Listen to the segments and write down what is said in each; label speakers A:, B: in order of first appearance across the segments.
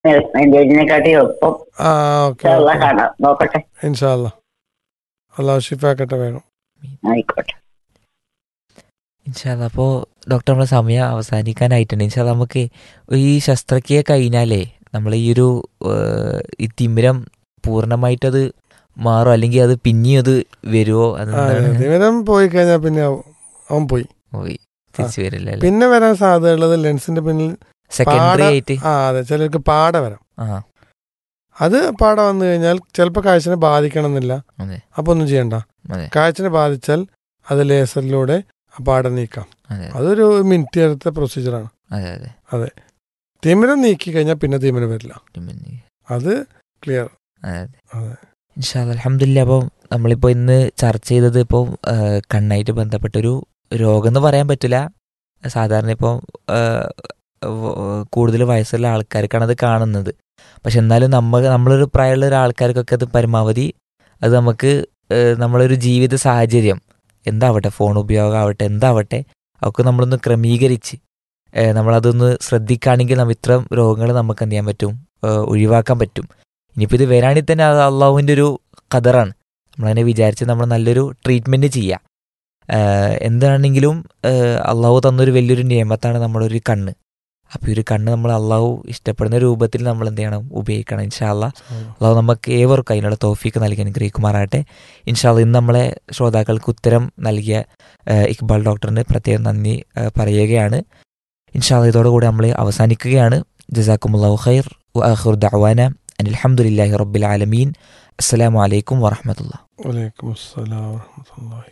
A: ഇതിനെക്കാട്ടി എളുപ്പം
B: ആ ഓക്കെ
A: ഉള്ള കാണാം നോക്കട്ടെ
B: ഇൻഷാല്ല അള്ളാഹു ഷിഫാക്കട്ടെ വേഗം
A: ആയിക്കോട്ടെ
C: ഇൻഷാല്ല അപ്പോൾ ഡോക്ടർ നമ്മളെ സമയം അവസാനിക്കാനായിട്ടുണ്ട് ഇൻഷാല്ല നമുക്ക് ഈ ശസ്ത്രക്രിയ കഴിഞ്ഞാലേ നമ്മൾ ഈ ഒരു ഏഹ്, ഈ തിമിരം പൂർണ്ണമായിട്ടത് മാറും അല്ലെങ്കിൽ അത് പിന്നെയും അത് വരുമോ
B: ആ,
C: അതെന്താണ്
B: ദിവരം പോയി കഴിഞ്ഞാൽ പിന്നെ അവ- അവൻ പോയി
C: പോയി തിരിച്ചു വരില്ല അല്ലേ
B: പിന്നെ വരാൻ സാധ്യതയുള്ളത് ലെൻസിന്റെ പിന്നിൽ
C: സെക്കൻഡറി
B: പാട-
C: ആയിട്ട്
B: ആ അതെ ചിലർക്ക് പാട വരാം
C: ആ
B: അത് പാട വന്നു കഴിഞ്ഞാൽ ചിലപ്പോൾ കാഴ്ചനെ ബാധിക്കണമെന്നില്ല
C: അതെ
B: അപ്പൊ ഒന്നും ചെയ്യണ്ട
C: അതെ
B: കാഴ്ചനെ ബാധിച്ചാൽ അത് ലേസറിലൂടെ ആ പാട നീക്കാം
C: അതെ
B: അതൊരു മിനിറ്റ് നേരത്തെ പ്രൊസീജിയറാണ്
C: അതെ അതെ
B: തിമിരം നീക്കി കഴിഞ്ഞാൽ പിന്നെ തിമിരം വരില്ല
C: പിന്നെ
B: അത് ക്ലിയർ
C: അതെ
B: അതെ
C: ഇൻഷാല്ല അലഹമില്ല അപ്പോൾ നമ്മളിപ്പോൾ ഇന്ന് ചർച്ച ചെയ്തത് ഇപ്പോൾ കണ്ണായിട്ട് ബന്ധപ്പെട്ടൊരു രോഗം എന്ന് പറയാൻ പറ്റില്ല സാധാരണ ഇപ്പോൾ കൂടുതൽ വയസ്സുള്ള ആൾക്കാർക്കാണ് അത് കാണുന്നത് പക്ഷെ എന്നാലും നമ്മൾ നമ്മളൊരു പ്രായമുള്ള ഒരാൾക്കാർക്കൊക്കെ അത് പരമാവധി അത് നമുക്ക് ഏഹ്, നമ്മളൊരു ജീവിത സാഹചര്യം എന്താവട്ടെ ഫോൺ ഉപയോഗം ആവട്ടെ എന്താവട്ടെ അതൊക്കെ നമ്മളൊന്ന് ക്രമീകരിച്ച് ഏഹ്, നമ്മളതൊന്ന് ശ്രദ്ധിക്കുകയാണെങ്കിൽ നമ്മൾ ഇത്തരം രോഗങ്ങൾ നമുക്ക് എന്ത് ചെയ്യാൻ പറ്റും ഏഹ്, ഒഴിവാക്കാൻ പറ്റും ഇനിയിപ്പോൾ ഇത് വരാണെങ്കിൽ തന്നെ അത് അള്ളാഹുവിൻ്റെ ഒരു കതറാണ് നമ്മളതിനെ വിചാരിച്ച് നമ്മൾ നല്ലൊരു ട്രീറ്റ്മെൻറ്റ് ചെയ്യുക ഏഹ് എന്താണെങ്കിലും ഏഹ് അള്ളാഹു തന്നൊരു വലിയൊരു നിയമത്താണ് നമ്മുടെ ഒരു കണ്ണ് അപ്പോൾ ഈ ഒരു കണ്ണ് നമ്മൾ അള്ളാഹു ഇഷ്ടപ്പെടുന്ന രൂപത്തിൽ നമ്മൾ എന്ത് ചെയ്യണം ഉപയോഗിക്കണം ഇൻഷാല്ല അള്ളാഹു നമുക്ക് ഏവർക്കും അതിനുള്ള തോഫീക്ക് നൽകി അനുഗ്രഹിക്കുമാറാട്ടെ ഇൻഷാല്ല ഇന്ന് നമ്മളെ ശ്രോതാക്കൾക്ക് ഉത്തരം നൽകിയ ഏഹ് ഇക്ബാൽ ഡോക്ടറിന് പ്രത്യേകം നന്ദി ഏഹ് പറയുകയാണ് ഇൻഷാല്ല ഇതോടുകൂടി നമ്മൾ അവസാനിക്കുകയാണ് ജസാക്കുമുല്ലാഹു ഖൈർ വആഖിറു ദഅവാന അനിൽഹംദുലില്ലാഹി റബ്ബിൽ ആലമീൻ അസ്സലാമു അലൈക്കും വറഹ്മത്തുള്ളാഹി
B: വലൈക്കും അസ്സലാം വറഹ്മത്തുള്ളാഹി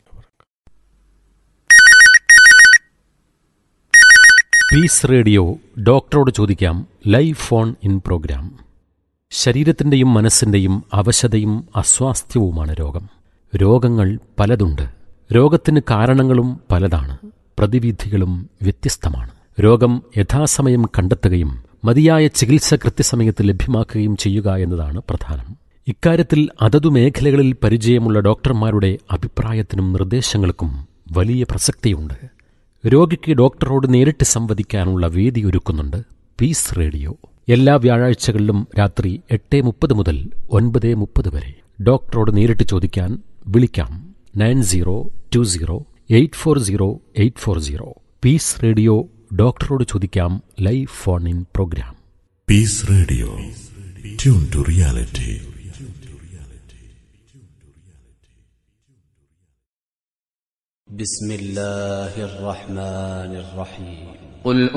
D: പീസ് റേഡിയോ ഡോക്ടറോട് ചോദിക്കാം ലൈവ് ഫോൺ ഇൻ പ്രോഗ്രാം ശരീരത്തിൻ്റെയും മനസ്സിൻ്റെയും അവശതയും അസ്വാസ്ഥ്യവുമാണ് രോഗം രോഗങ്ങൾ പലതുണ്ട് രോഗത്തിന് കാരണങ്ങളും പലതാണ് പ്രതിവിധികളും വ്യത്യസ്തമാണ് രോഗം യഥാസമയം കണ്ടെത്തുകയും മതിയായ ചികിത്സ കൃത്യസമയത്ത് ലഭ്യമാക്കുകയും ചെയ്യുക എന്നതാണ് പ്രധാനം ഇക്കാര്യത്തിൽ അതതു മേഖലകളിൽ പരിചയമുള്ള ഡോക്ടർമാരുടെ അഭിപ്രായത്തിനും നിർദ്ദേശങ്ങൾക്കും വലിയ പ്രസക്തിയുണ്ട് രോഗിക്ക് ഡോക്ടറോട് നേരിട്ട് സംവദിക്കാനുള്ള വേദി ഒരുക്കുന്നുണ്ട് പീസ് റേഡിയോ എല്ലാ വ്യാഴാഴ്ചകളിലും രാത്രി എട്ട് മുപ്പത് മുതൽ ഒൻപത് മുപ്പത് വരെ ഡോക്ടറോട് നേരിട്ട് ചോദിക്കാൻ വിളിക്കാം nine zero two zero eight four zero eight four zero peace radio ഡോക്ടറോട് ചോദിക്കാം live phone in programme
E: Peace Radio. Tune to reality.
F: بسم الله الرحمن الرحيم
G: قل